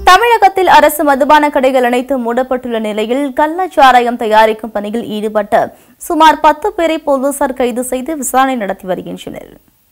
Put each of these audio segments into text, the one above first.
தமிழகத்தில் அரசு மதுபான கடைகள் அனைத்தும் மூடப்பட்டுள்ள நிலையில் கள்ளச்சாராயம் தயாரிக்கும் பணியில் ஈடுபட்ட சுமார் பத்து பேரை போலீசார் கைது செய்து விசாரணை நடத்தி வருகின்றனர்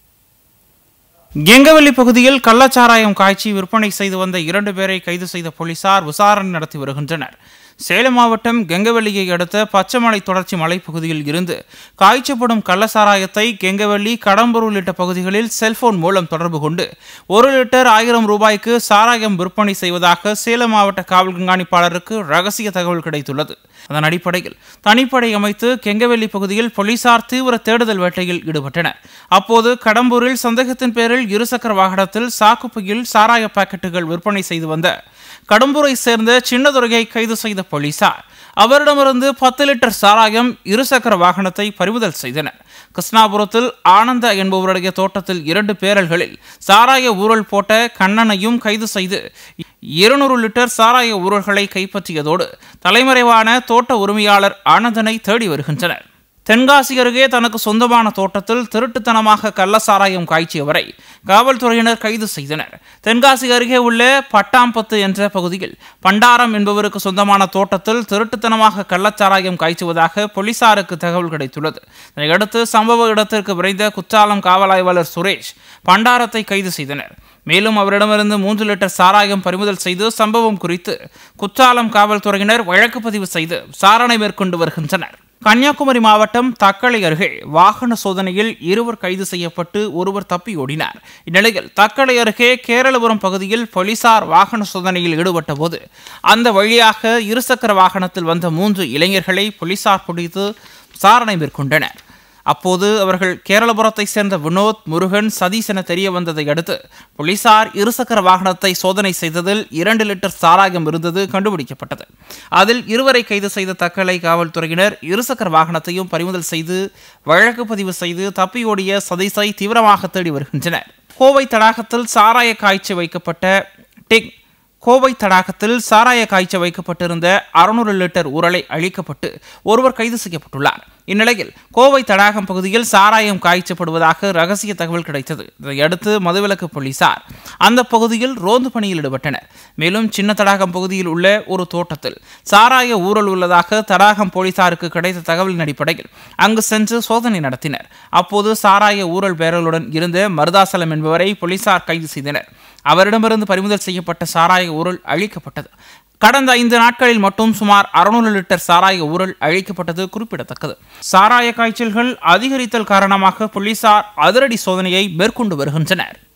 கெங்கவல்லி பகுதியில் கள்ளச்சாராயம் காய்ச்சி விற்பனை செய்து வந்த இரண்டு பேரை கைது செய்த போலீசார் விசாரணை நடத்தி வருகின்றனர் சேலம் மாவட்டம் கெங்கவல்லியை அடுத்த பச்சைமலை தொடர்ச்சி மலைப்பகுதியில் இருந்து காய்ச்சப்படும் கள்ளச்சாராயத்தை கெங்கவல்லி கடம்பூர் உள்ளிட்ட பகுதிகளில் செல்போன் மூலம் தொடர்பு கொண்டு ஒரு லிட்டர் ஆயிரம் ரூபாய்க்கு சாராயம் விற்பனை செய்வதாக சேலம் மாவட்ட காவல் கண்காணிப்பாளருக்கு ரகசிய தகவல் கிடைத்துள்ளது அதன் அடிப்படையில் தனிப்படை அமைத்து கெங்கவெல்லி பகுதியில் போலீசார் தீவிர தேடுதல் வேட்டையில் ஈடுபட்டனர் அப்போது கடம்பூரில் சந்தேகத்தின் பேரில் இருசக்கர வாகனத்தில் சாக்குப்பையில் சாராய பாக்கெட்டுகள் விற்பனை செய்து வந்த கடம்பூரை சேர்ந்த சின்னதுரையை கைது செய்த போலீசார் அவரிடமிருந்து பத்து லிட்டர் சாராயம் இருசக்கர வாகனத்தை பறிமுதல் செய்தனர் கிருஷ்ணாபுரத்தில் ஆனந்த என்பவருடைய தோட்டத்தில் இரண்டு பேரல்களில் சாராய ஊழல் போட்ட கண்ணனையும் கைது செய்து இருநூறு லிட்டர் சாராய ஊழல்களை கைப்பற்றியதோடு தலைமறைவான தோட்ட உரிமையாளர் ஆனந்தனை தேடி வருகின்றனர் தென்காசி அருகே தனக்கு சொந்தமான தோட்டத்தில் திருட்டுத்தனமாக கள்ளசாராயம் காய்ச்சியவரை காவல்துறையினர் கைது செய்தனர் தென்காசி அருகே உள்ள பட்டாம்பத்து என்ற பகுதியில் பண்டாரம் என்பவருக்கு சொந்தமான தோட்டத்தில் திருட்டுத்தனமாக கள்ளச்சாராயம் காய்ச்சுவதாக போலீசாருக்கு தகவல் கிடைத்துள்ளது இதையடுத்து சம்பவ இடத்திற்கு விரைந்த குற்றாலம் காவல் ஆய்வாளர் சுரேஷ் பண்டாரத்தை கைது செய்தனர் மேலும் அவரிடமிருந்து மூன்று லிட்டர் சாராயம் பறிமுதல் செய்து சம்பவம் குறித்து குற்றாலம் காவல்துறையினர் வழக்கு பதிவு செய்து விசாரணை மேற்கொண்டு வருகின்றனர் கன்னியாகுமரி மாவட்டம் தக்கலை அருகே வாகன சோதனையில் இருவர் கைது செய்யப்பட்டு ஒருவர் தப்பி ஓடினார் இந்நிலையில் தக்கலை அருகே கேரளபுரம் பகுதியில் போலீசார் வாகன சோதனையில் ஈடுபட்ட போது அந்த வழியாக இருசக்கர வாகனத்தில் வந்த மூன்று இளைஞர்களை போலீசார் பிடித்து விசாரணை மேற்கொண்டனர் அப்போது அவர்கள் கேரளபுரத்தை சேர்ந்த வினோத் முருகன் சதீஷ் என தெரிய வந்ததை அடுத்து போலீசார் இருசக்கர வாகனத்தை சோதனை செய்ததில் இரண்டு லிட்டர் சாராயம் இருந்தது கண்டுபிடிக்கப்பட்டது அதில் இருவரை கைது செய்த தக்கலை காவல்துறையினர் இருசக்கர வாகனத்தையும் பறிமுதல் செய்து வழக்கு பதிவு செய்து தப்பியோடிய சதீஷை தீவிரமாக தேடி வருகின்றனர் கோவை தடாகத்தில் சாராய காய்ச்சி வைக்கப்பட்ட டிக் கோவை தடாகத்தில் சாராய காய்ச்ச வைக்கப்பட்டிருந்த அறுநூறு லிட்டர் உரலை அழிக்கப்பட்டு ஒருவர் கைது செய்யப்பட்டுள்ளார் இந்நிலையில் கோவை தடாகம் பகுதியில் சாராயம் காய்ச்சப்படுவதாக ரகசிய தகவல் கிடைத்தது இதையடுத்து மதுவிலக்கு போலீசார் அந்த பகுதியில் ரோந்து பணியில் ஈடுபட்டனர் மேலும் சின்ன தடாகம் பகுதியில் உள்ள ஒரு தோட்டத்தில் சாராய ஊழல் உள்ளதாக தடாகம் போலீசாருக்கு கிடைத்த தகவலின் அடிப்படையில் அங்கு சென்று சோதனை நடத்தினர் அப்போது சாராய ஊழல் பேரலுடன் இருந்த மருதாசலம் என்பவரை போலீசார் கைது செய்தனர் அவரிடமிருந்து பறிமுதல் செய்யப்பட்ட சாராய ஊழல் அழிக்கப்பட்டது கடந்த ஐந்து நாட்களில் மட்டும் சுமார் அறுநூறு லிட்டர் சாராய ஊழல் அழிக்கப்பட்டது குறிப்பிடத்தக்கது சாராய காய்ச்சல்கள் அதிகரித்தல் காரணமாக போலீசார் அதிரடி சோதனையை மேற்கொண்டு வருகின்றனர்